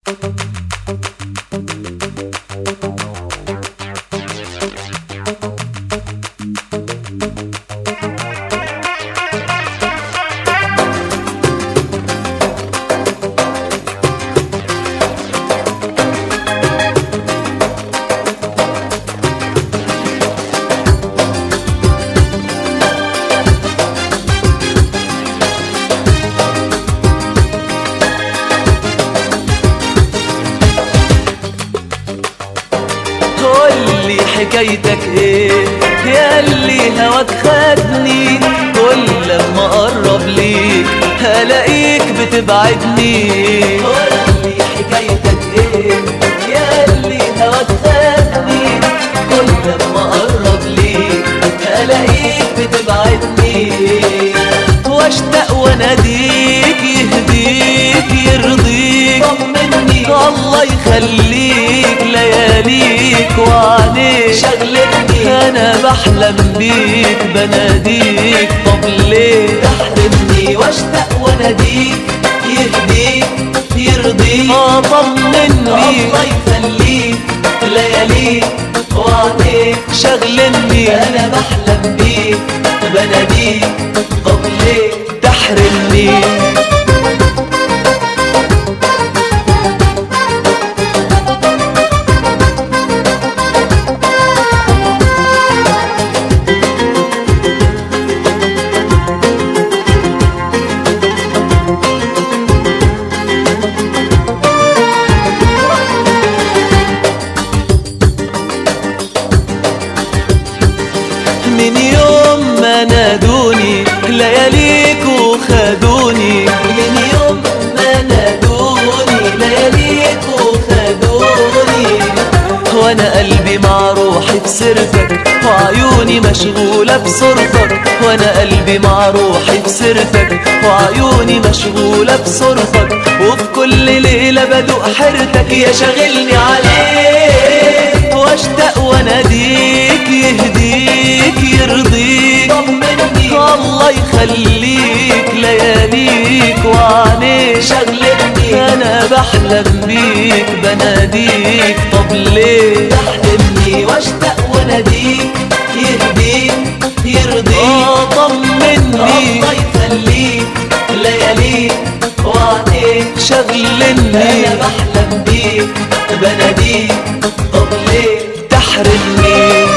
قولي حكايتك ايه يا اللي هواك خدني كل لما اقرب ليك هلاقيك بتبعدني قولي حكايتك ايه يا اللي هواك خدني كل لما اقرب ليك هلاقيك بتبعدني واشتاق واناديك يهديك يرضيك طمني الله يخليك لياليك وعليك شغلتني انا بحلم بيك بناديك طب ليه تحرمني واشتاق واناديك يهديك يرضيك اه طمني الله يخليك لياليك وعليك شغلني انا بحلم بيك بناديك طب ليه تحرمني من يوم ما نادوني لياليك وخدوني من يوم ما نادوني لياليك وخدوني وانا قلبي مع روحي في سيرتك وعيوني مشغولة بصورتك وانا قلبي مع روحي في سيرتك وعيوني مشغولة بصورتك وفي كل ليلة بدوق حيرتك يا شاغلني عليك واشتاق واناديك يهديك يرضيك طمني الله يخليك لياليك وعليك شغلتني انا بحلم بيك بناديك طب ليه تحلمني واشتاق واناديك يهديك يرضيك اه طمني الله يخليك لياليك وعليك شغلني انا بحلم بيك بناديك طب ليه تحرمني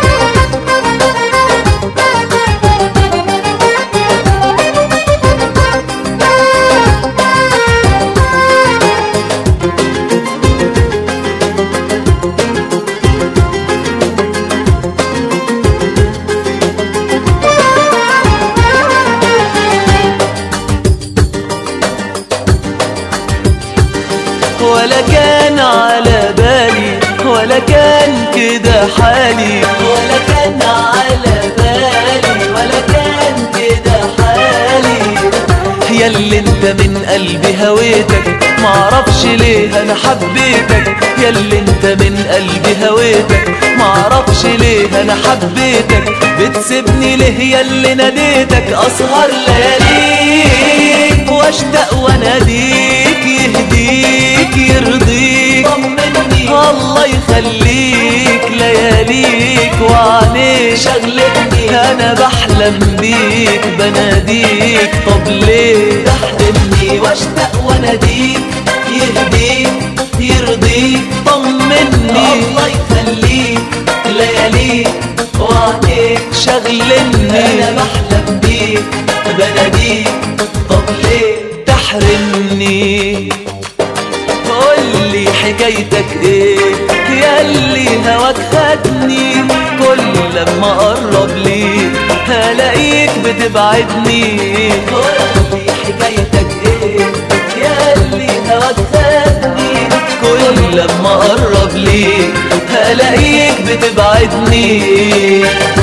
ولا كان على بالي ولا كان كده حالي ولا كان على بالي ولا كان كده حالي يا اللي انت من قلبي هويتك معرفش ليه انا حبيتك يا اللي انت من قلبي هويتك معرفش ليه انا حبيتك بتسيبني ليه يا اللي ناديتك اسهر لياليك واشتاق واناديك يهديك يرضيك طمني الله يخليك لياليك وعليك شغلتني انا بحلم بيك بناديك طب ليه تحرمني واشتاق واناديك يهديك يرضيك طمني الله يخليك لياليك وعليك شغلني انا بحلم بيك بناديك طب ليه تحرمني قولي حكايتك ايه يا اللي هواك خدني كل لما اقرب ليك هلاقيك بتبعدني قولي حكايتك ايه يا اللي هواك خدني كل لما اقرب ليك هلاقيك بتبعدني